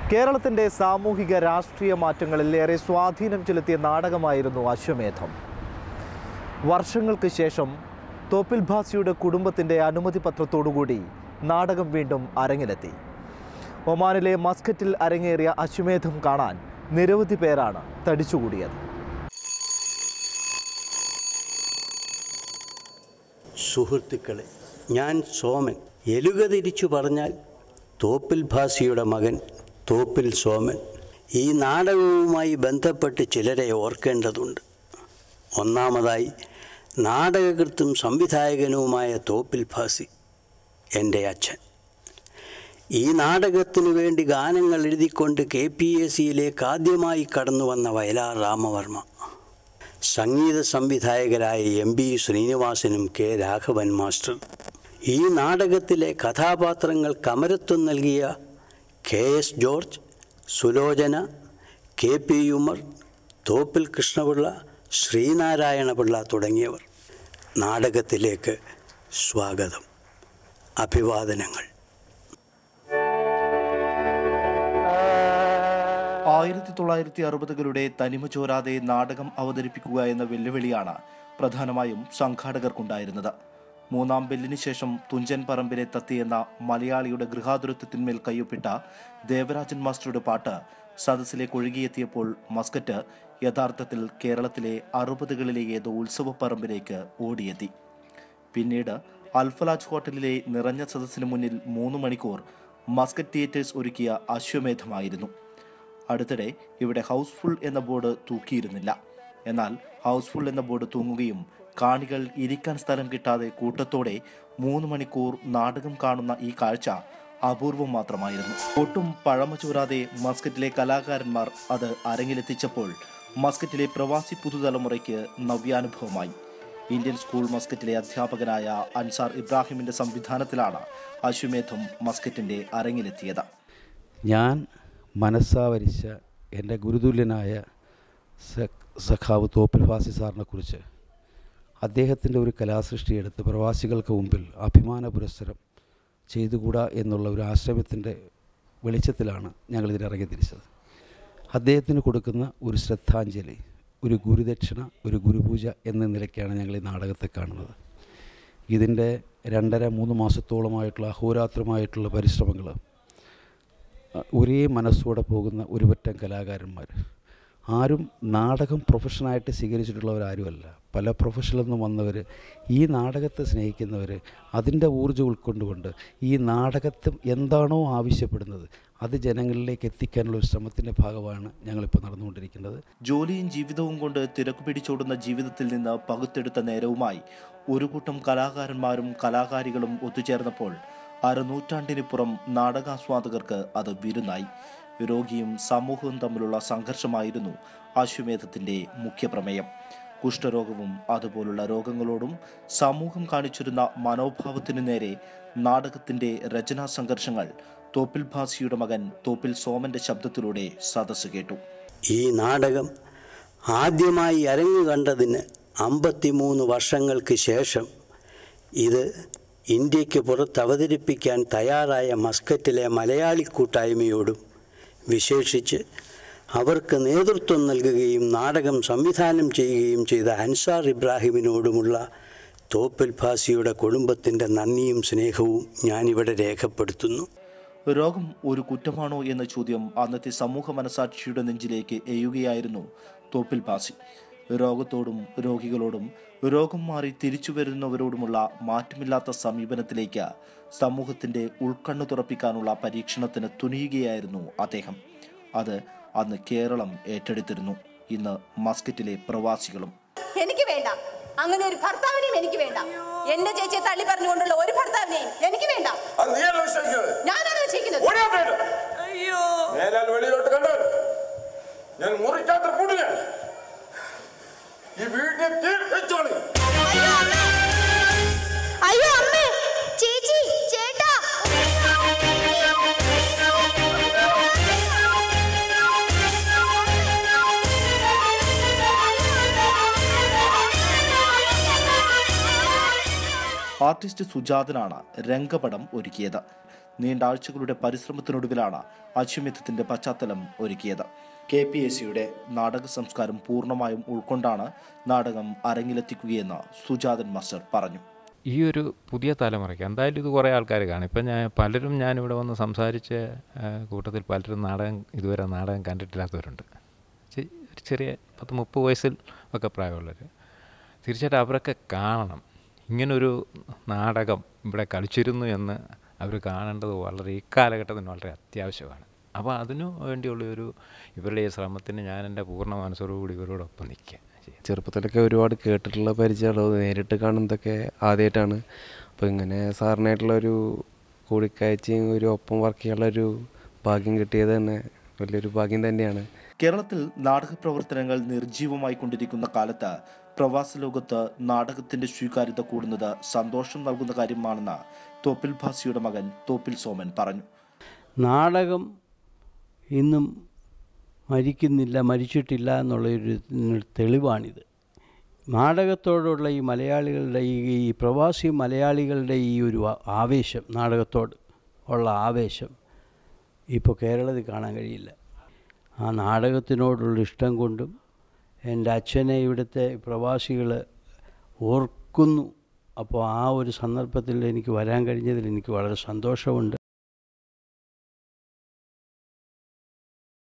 കേരളത്തിൻ്റെ സാമൂഹിക രാഷ്ട്രീയ മാറ്റങ്ങളിൽ ഏറെ സ്വാധീനം ചെലുത്തിയ നാടകമായിരുന്നു അശ്വമേധം വർഷങ്ങൾക്ക് ശേഷം തോപ്പിൽ ഭാസിയുടെ കുടുംബത്തിൻ്റെ അനുമതി പത്രത്തോടുകൂടി നാടകം വീണ്ടും അരങ്ങിലെത്തി ഒമാനിലെ മസ്കറ്റിൽ അരങ്ങേറിയ അശ്വമേധം കാണാൻ നിരവധി പേരാണ് തടിച്ചുകൂടിയത് സുഹൃത്തുക്കളെ ഞാൻ സോമൻ എലുക തിരിച്ചു പറഞ്ഞാൽ തോപ്പിൽ ഭാസിയുടെ മകൻ തോപ്പിൽ സോമൻ ഈ നാടകവുമായി ബന്ധപ്പെട്ട് ചിലരെ ഓർക്കേണ്ടതുണ്ട് ഒന്നാമതായി നാടകകൃത്തും സംവിധായകനുമായ തോപ്പിൽ ഭാസി എൻ്റെ അച്ഛൻ ഈ നാടകത്തിനു വേണ്ടി ഗാനങ്ങൾ എഴുതിക്കൊണ്ട് കെ പി എസ് സിയിലേക്ക് ആദ്യമായി കടന്നു വന്ന വയലാർ രാമവർമ്മ സംഗീത സംവിധായകരായ എം ബി ശ്രീനിവാസനും കെ രാഘവൻ മാസ്റ്റർ ഈ നാടകത്തിലെ കഥാപാത്രങ്ങൾ കമരത്വം നൽകിയ K S George Sulochana K P Umar Thoppil Krishnapillai Sreenarayanapillai തുടങ്ങിയവർ നാടകത്തിലേക്ക് സ്വാഗതം അഭിവാദനങ്ങൾ ആയിരത്തി തൊള്ളായിരത്തി അറുപതുകളുടെ തനിമ ചോരാതെ നാടകം അവതരിപ്പിക്കുക എന്ന വെല്ലുവിളിയാണ് പ്രധാനമായും സംഘാടകർക്കുണ്ടായിരുന്നത് മൂന്നാം ബെല്ലിന് ശേഷം തുഞ്ചൻ പറമ്പിലെ തത്തി എന്ന മലയാളിയുടെ ഗൃഹാതുരത്വത്തിന്മേൽ കയ്യൊപ്പിട്ട ദേവരാജൻ മാസ്റ്ററുടെ പാട്ട് സദസ്സിലേക്ക് ഒഴുകിയെത്തിയപ്പോൾ മസ്കറ്റ് യഥാർത്ഥത്തിൽ കേരളത്തിലെ അറുപതുകളിലെ ഏതോ ഉത്സവപ്പറമ്പിലേക്ക് ഓടിയെത്തി പിന്നീട് അൽഫലാജ് ഹോട്ടലിലെ നിറഞ്ഞ സദസ്സിന് മുന്നിൽ മൂന്ന് മണിക്കൂർ മസ്കറ്റ് തിയേറ്റേഴ്സ് ഒരുക്കിയ അശ്വമേധമായിരുന്നു അടുത്തിടെ ഇവിടെ ഹൗസ്ഫുൾ എന്ന ബോർഡ് തൂക്കിയിരുന്നില്ല എന്നാൽ ഹൗസ്ഫുൾ എന്ന ബോർഡ് തൂങ്ങുകയും കാണികൾ ഇരിക്കാൻ സ്ഥലം കിട്ടാതെ കൂട്ടത്തോടെ മൂന്ന് മണിക്കൂർ നാടകം കാണുന്ന ഈ കാഴ്ച അപൂർവം മാത്രമായിരുന്നു ഒട്ടും പഴമ ചോരാതെ മസ്കറ്റിലെ കലാകാരന്മാർ അത് അരങ്ങിലെത്തിച്ചപ്പോൾ മസ്കറ്റിലെ പ്രവാസി പുതുതലമുറയ്ക്ക് നവ്യാനുഭവമായി ഇന്ത്യൻ സ്കൂൾ മസ്കറ്റിലെ അധ്യാപകനായ അൻസാർ ഇബ്രാഹിമിന്റെ സംവിധാനത്തിലാണ് അശ്വമേധം മസ്കറ്റിന്റെ അരങ്ങിലെത്തിയത് ഞാൻ മനസ്സാവരിച്ച എൻ്റെ ഗുരുതുല്യനായ സ- സഖാവ് തോപ്പിൽ ഫാസി സാറിനെ കുറിച്ച് അദ്ദേഹത്തിൻ്റെ ഒരു കലാസൃഷ്ടിയെടുത്ത് പ്രവാസികൾക്ക് മുമ്പിൽ അഭിമാന പുരസ്സരം ചെയ്തുകൂടാ എന്നുള്ള ഒരു ആശ്രമത്തിൻ്റെ വെളിച്ചത്തിലാണ് ഞങ്ങളിതിന് ഇറങ്ങി തിരിച്ചത് അദ്ദേഹത്തിന് കൊടുക്കുന്ന ഒരു ശ്രദ്ധാഞ്ജലി ഒരു ഗുരുദക്ഷിണ ഒരു ഗുരുപൂജ എന്ന നിലയ്ക്കാണ് ഞങ്ങൾ ഈ നാടകത്തെ കാണുന്നത് ഇതിൻ്റെ രണ്ടര മൂന്ന് മാസത്തോളമായിട്ടുള്ള അഹോരാത്രമായിട്ടുള്ള പരിശ്രമങ്ങൾ ഒരേ മനസ്സോടെ പോകുന്ന ഒരു പറ്റം കലാകാരന്മാർ ആരും നാടകം പ്രൊഫഷനായിട്ട് സ്വീകരിച്ചിട്ടുള്ളവരാരുമല്ല പല പ്രൊഫഷനിൽ നിന്നും വന്നവർ ഈ നാടകത്തെ സ്നേഹിക്കുന്നവർ അതിൻ്റെ ഊർജ്ജം ഉൾക്കൊണ്ടുകൊണ്ട് ഈ നാടകത്തെ എന്താണോ ആവശ്യപ്പെടുന്നത് അത് ജനങ്ങളിലേക്ക് എത്തിക്കാനുള്ള ഒരു ശ്രമത്തിൻ്റെ ഭാഗമാണ് ഞങ്ങളിപ്പോൾ നടന്നുകൊണ്ടിരിക്കുന്നത് ജോലിയും ജീവിതവും കൊണ്ട് തിരക്ക് പിടിച്ചോടുന്ന ജീവിതത്തിൽ നിന്ന് പകുത്തെടുത്ത നേരവുമായി ഒരു കൂട്ടം കലാകാരന്മാരും കലാകാരികളും ഒത്തുചേർന്നപ്പോൾ അരനൂറ്റാണ്ടിനിപ്പുറം നാടകാസ്വാദകർക്ക് അത് വിരുന്നായി രോഗിയും സമൂഹവും തമ്മിലുള്ള സംഘർഷമായിരുന്നു അശ്വമേധത്തിന്റെ മുഖ്യപ്രമേയം കുഷ്ഠരോഗവും അതുപോലുള്ള രോഗങ്ങളോടും സമൂഹം കാണിച്ചിരുന്ന മനോഭാവത്തിനു നേരെ നാടകത്തിന്റെ രചനാ സംഘർഷങ്ങൾ തോപ്പിൽ ഭാസിയുടെ മകൻ തോപ്പിൽ സോമന്റെ ശബ്ദത്തിലൂടെ സദസ്സ് കേട്ടു ഈ നാടകം ആദ്യമായി അരങ്ങു കണ്ടതിന് അമ്പത്തിമൂന്ന് വർഷങ്ങൾക്ക് ശേഷം ഇത് ഇന്ത്യക്ക് പുറത്ത് അവതരിപ്പിക്കാൻ തയ്യാറായ മസ്കറ്റിലെ മലയാളി കൂട്ടായ്മയോടും വിശേഷിച്ച് അവർക്ക് നേതൃത്വം നൽകുകയും നാടകം സംവിധാനം ചെയ്യുകയും ചെയ്ത അൻസാർ ഇബ്രാഹിമിനോടുമുള്ള തോപ്പിൽ ഫാസിയുടെ കുടുംബത്തിൻ്റെ നന്ദിയും സ്നേഹവും ഞാനിവിടെ രേഖപ്പെടുത്തുന്നു രോഗം ഒരു കുറ്റമാണോ എന്ന ചോദ്യം അന്നത്തെ സമൂഹ മനസാക്ഷിയുടെ നെഞ്ചിലേക്ക് എയ്യുകയായിരുന്നു തോപ്പിൽ പാസി രോഗത്തോടും രോഗികളോടും രോഗം മാറി തിരിച്ചു വരുന്നവരോടുമുള്ള മാറ്റമില്ലാത്ത സമീപനത്തിലേക്ക് സമൂഹത്തിന്റെ ഉൾക്കണ്ണു തുറപ്പിക്കാനുള്ള പരീക്ഷണത്തിന് തുനിയുകയായിരുന്നു അദ്ദേഹം അത് അന്ന് കേരളം ഏറ്റെടുത്തിരുന്നു ഇന്ന് മസ്കറ്റിലെ പ്രവാസികളും എനിക്ക് വേണ്ട അങ്ങനെ ഒരു ഭർത്താവിനെയും എനിക്ക് വേണ്ട എന്റെ ചേച്ചിയെ തള്ളി പറഞ്ഞുകൊണ്ടുള്ള ഒരു ഭർത്താവിനെയും എനിക്ക് വേണ്ട അത് നീയല്ല നിശ്ചയിക്കുന്നത് ഞാനാണ് നിശ്ചയിക്കുന്നത് ഓടിയാത്തേട്ട് മേലാൽ വെളിയിലോട്ട് കണ്ടാൽ ഞാൻ മുറിക്കാത്ത കൂടി ഞാൻ ഈ വീടിനെ തീ വെച്ചോളി അയ്യോ അമ്മേ ചേച്ചി ചേട്ടാ ആർട്ടിസ്റ്റ് സുജാതനാണ് രംഗപടം ഒരുക്കിയത് നീണ്ട ആഴ്ചകളുടെ പരിശ്രമത്തിനൊടുവിലാണ് അശ്വമേധത്തിന്റെ പശ്ചാത്തലം ഒരുക്കിയത് കെ പി എസ് സിയുടെ നാടക സംസ്കാരം പൂർണ്ണമായും ഉൾക്കൊണ്ടാണ് നാടകം അരങ്ങിലെത്തിക്കുകയെന്ന് സുജാതൻ മാസ്റ്റർ പറഞ്ഞു ഈ ഒരു പുതിയ തലമുറയ്ക്ക് എന്തായാലും ഇത് കുറേ ആൾക്കാർ കാണും ഇപ്പം ഞാൻ പലരും ഞാനിവിടെ വന്ന് സംസാരിച്ച ആ, കൂട്ടത്തിൽ പലരും നാടകം ഇതുവരെ നാടകം കണ്ടിട്ടില്ലാത്തവരുണ്ട് ചെ- ഒരു ചെറിയ പത്ത് മുപ്പത് വയസ്സിൽ ഒക്കെ പ്രായമുള്ളവർ തീർച്ചയായിട്ടും അവരൊക്കെ കാണണം ഇങ്ങനൊരു നാടകം ഇവിടെ കളിച്ചിരുന്നു എന്ന് അവർ കാണേണ്ടത് വളരെ ഈ കാലഘട്ടത്തിന് വളരെ അത്യാവശ്യമാണ് അപ്പോൾ അതിനു വേണ്ടിയുള്ള ഒരു ഇവരുടെ ഈ ശ്രമത്തിന് ഞാൻ എൻ്റെ പൂർണ്ണ മനസ്സോടുകൂടി ഇവരോടൊപ്പം നിൽക്കുക ചെറുപ്പത്തിലൊക്കെ ഒരുപാട് കേട്ടിട്ടുള്ള പരിചയമുള്ളത് നേരിട്ട് കാണുന്നതൊക്കെ ആദ്യമായിട്ടാണ് അപ്പോൾ ഇങ്ങനെ സാറിനായിട്ടുള്ള ഒരു കൂടിക്കാഴ്ചയും ഒരു ഒപ്പം വർക്ക് ചെയ്യാനുള്ള ഒരു ഭാഗ്യം കിട്ടിയത് തന്നെ വലിയൊരു ഭാഗ്യം തന്നെയാണ് കേരളത്തിൽ നാടക പ്രവർത്തനങ്ങൾ നിർജീവമായി കൊണ്ടിരിക്കുന്ന കാലത്ത് പ്രവാസ ലോകത്ത് നാടകത്തിന്റെ സ്വീകാര്യത കൂടുന്നത് സന്തോഷം നൽകുന്ന കാര്യമാണെന്ന് തോപ്പിൽ ഭാസിയുടെ മകൻ തോപ്പിൽ സോമൻ പറഞ്ഞു നാടകം ഇന്നും മരിക്കുന്നില്ല മരിച്ചിട്ടില്ല എന്നുള്ളൊരു തെളിവാണിത് നാടകത്തോടുള്ള ഈ മലയാളികളുടെ ഈ ഈ പ്രവാസി മലയാളികളുടെ ഈ ഒരു ആ- ആവേശം നാടകത്തോട് ഉള്ള ആവേശം ഇപ്പോൾ കേരളത്തിൽ കാണാൻ കഴിയില്ല ആ നാടകത്തിനോടുള്ള ഇഷ്ടം കൊണ്ടും എൻ്റെ അച്ഛനെ ഇവിടുത്തെ പ്രവാസികൾ ഓർക്കുന്നു അപ്പോൾ ആ ഒരു സന്ദർഭത്തിൽ എനിക്ക് വരാൻ കഴിഞ്ഞതിൽ എനിക്ക് വളരെ സന്തോഷമുണ്ട്